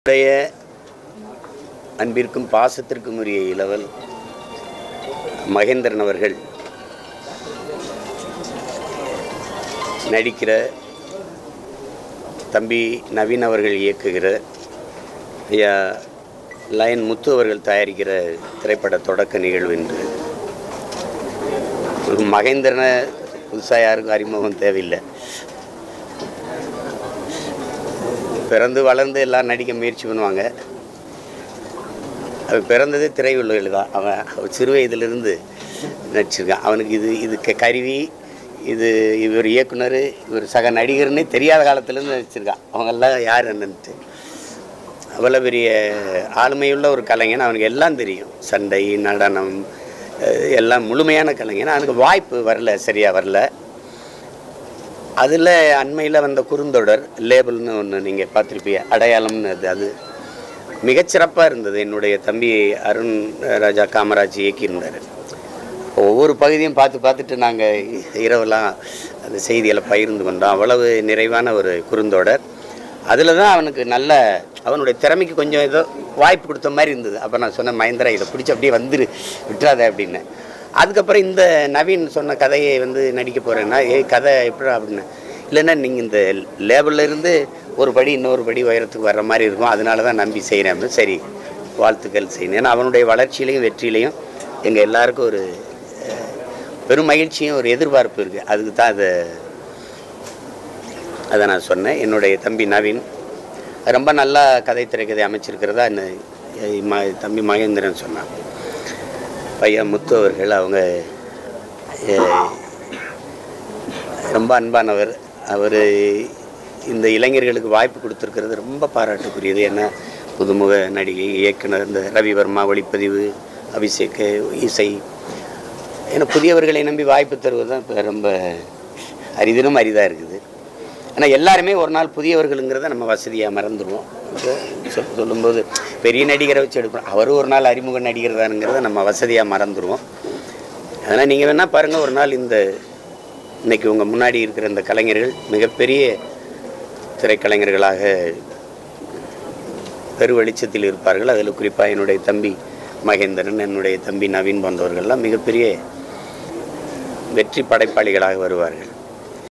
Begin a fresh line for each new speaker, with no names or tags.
உடைய அன்பிற்கும் பாசத்திற்கும் உரிய இளவல் மகேந்திரன் அவர்கள் நடிக்கிற தம்பி நவீன் அவர்கள் இயக்குகிற ஐயா லயன் முத்து அவர்கள் தயாரிக்கிற திரைப்பட தொடக்க நிகழ்வு என்று ஒரு மகேந்திரனை புதுசாக யாருக்கும் அறிமுகம் தேவையில்லை பிறந்து வளர்ந்து எல்லாம் நடிக்க முயற்சி பண்ணுவாங்க அவன் பிறந்ததே திரையுள்ளில் தான் அவன் அவன் சிறு வயதிலிருந்து நடிச்சிருக்கான் அவனுக்கு இது இது க- கருவி இது இவர் இயக்குனர் இவர் சக நடிகர்னே தெரியாத காலத்துலேருந்து நடிச்சிருக்கான் அவங்கெல்லாம் யார் என்னன்ட்டு அவ்வளோ பெரிய ஆளுமையுள்ள ஒரு கலைஞன் அவனுக்கு எல்லாம் தெரியும் சண்டை நடனம் அஹ் எல்லாம் முழுமையான கலைஞன் அவனுக்கு வாய்ப்பு வரல சரியாக வரல அதில் அண்மையில் வந்த குறுந்தொடர் லேபிள்னு ஒன்று நீங்கள் பார்த்துருப்பீங்க அடையாளம்னு அது அது மிகச்சிறப்பாக இருந்தது என்னுடைய தம்பி அருண் ராஜா காமராஜ் இயக்கியிருந்தார் ஒவ்வொரு பகுதியும் பார்த்து பார்த்துட்டு நாங்கள் இரவெல்லாம் அந்த செய்திகளை பகிர்ந்து கொண்டோம் அவ்வளவு நிறைவான ஒரு குறுந்தொடர் அதில் தான் அவனுக்கு நல்ல அவனுடைய திறமைக்கு கொஞ்சம் ஏதோ வாய்ப்பு கொடுத்த மாதிரி இருந்தது அப்போ நான் சொன்னேன் மகேந்திரா இதை பிடிச்சி அப்படியே வந்துரு விட்டுறாத அப்படின்னு அதுக்கப்புறம் இந்த நவீன் சொன்ன கதையை வந்து நடிக்க போகிறேன்னா ஏய் கதை எப்படா அப்படின்னு இல்லைன்னா நீங்கள் இந்த லேபிளில் இருந்து ஒரு படி இன்னொரு படி உயரத்துக்கு வர்ற மாதிரி இருக்கும் அதனால தான் நம்பி செய்கிறேன் அப்படின்னு சரி வாழ்த்துக்கள் செய்யணும் ஏன்னா அவனுடைய வளர்ச்சியிலையும் வெற்றியிலையும் எங்கள் எல்லாருக்கும் ஒரு அஹ், பெரும் மகிழ்ச்சியும் ஒரு எதிர்பார்ப்பு இருக்குது அதுக்கு தான் அதை அதை நான் சொன்னேன் என்னுடைய தம்பி நவீன் ரொம்ப நல்லா கதை திரைக்கதை அமைச்சிருக்கிறதா என்ன அஹ், ம- தம்பி மகேந்திரன் சொன்னான் பையன் முத்து அவர்கள் அவங்க அஹ், ரொம்ப அன்பானவர் அவர் இந்த இளைஞர்களுக்கு வாய்ப்பு கொடுத்துருக்கிறது ரொம்ப பாராட்டுக்குரியது ஏன்னா புதுமுக நடிகை இயக்குனர் இந்த ரவிவர்மா ஒளிப்பதிவு அபிஷேக் இசை ஏன்னா புதியவர்களை நம்பி வாய்ப்பு தருவது தான் இப்போ ரொம்ப அரிதினும் அரிதாக இருக்குது ஆனால் எல்லாருமே ஒரு நாள் புதியவர்களுங்கிறத நம்ம வசதியாக மறந்துடுவோம் இப்போ சொல் சொல்லும்போது பெரிய நடிகரை வச்சு எடுப்போம் அவரும் ஒரு நாள் அறிமுக நடிகர் தானுங்கிறத நம்ம வசதியாக மறந்துடுவோம் அதனால் நீங்கள் வேணால் பாருங்கள் ஒரு நாள் இந்த இன்னைக்கு உங்கள் முன்னாடி இருக்கிற இந்த கலைஞர்கள் மிகப்பெரிய திரைக்கலைஞர்களாக பெரு வெளிச்சத்தில் இருப்பார்கள் அதில் குறிப்பாக என்னுடைய தம்பி மகேந்திரன் என்னுடைய தம்பி நவீன் போன்றவர்கள்லாம் மிகப்பெரிய வெற்றி படைப்பாளிகளாக வருவார்கள்